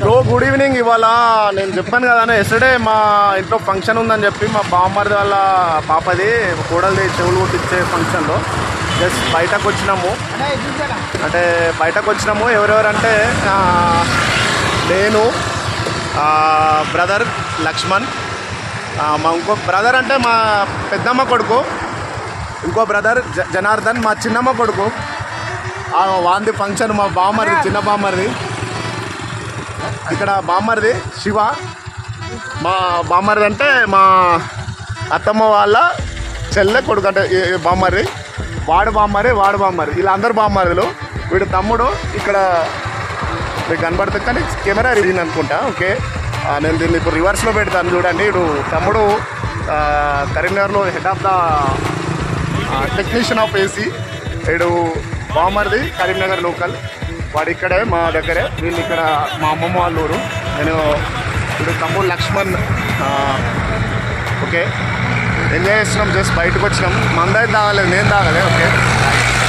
bro good evening ఇవాళ నేను చెప్పాను కదా ఎస్టర్డే మా ఇంట్లో ఫంక్షన్ ఉందని చెప్పి మా బామ్మర్ది వాళ్ళ పాపది కూడలిది చెవులు కుట్టించే ఫంక్షన్లో జస్ట్ బయటకు వచ్చినాము అంటే బయటకు వచ్చినాము ఎవరెవరంటే ఆ, నేను బ్రదర్ లక్ష్మణ్ ఆ, మా ఇంకో బ్రదర్ అంటే మా పెద్దమ్మ కొడుకు ఇంకో బ్రదర్ జ జనార్దన్ మా చిన్నమ్మ కొడుకు ఆ, వాంది ఫంక్షన్ మా బామ్మరిది చిన్న బామ్మరిది ఇక్కడ బామ్మరిది శివ మా బామ్మరిది అంటే మా అత్తమ్మ వాళ్ళ చెల్లె కొడుకు అంటే ఈ- ఈ బామ్మరిది వాడు బామ్మరి వాడు బామ్మరి వీళ్ళందరూ బామ్మరులు వీడు తమ్ముడు ఇక్కడ మీకు కనబడుతుంది కానీ కెమెరా రీజన్ అనుకుంటా ఓకే ఆ, నేను దీన్ని ఇప్పుడు రివర్స్లో పెడతాను చూడండి వీడు తమ్ముడు ఆ, కరీంనగర్లో head of the technician of AC వీడు బామర్ది కరీంనగర్ లోకల్ వాడు ఇక్కడే మా దగ్గరే వీళ్ళు ఇక్కడ మా అమ్మమ్మ వాళ్ళ ఊరు నేను ఇప్పుడు తమ్ముడు లక్ష్మణ్ ఆ, ఓకే ఎంజాయ్ చేస్తున్నాం జస్ట్ బయటకు వచ్చినాం మందైతే తాగలేదు నేను తాగలే ఓకే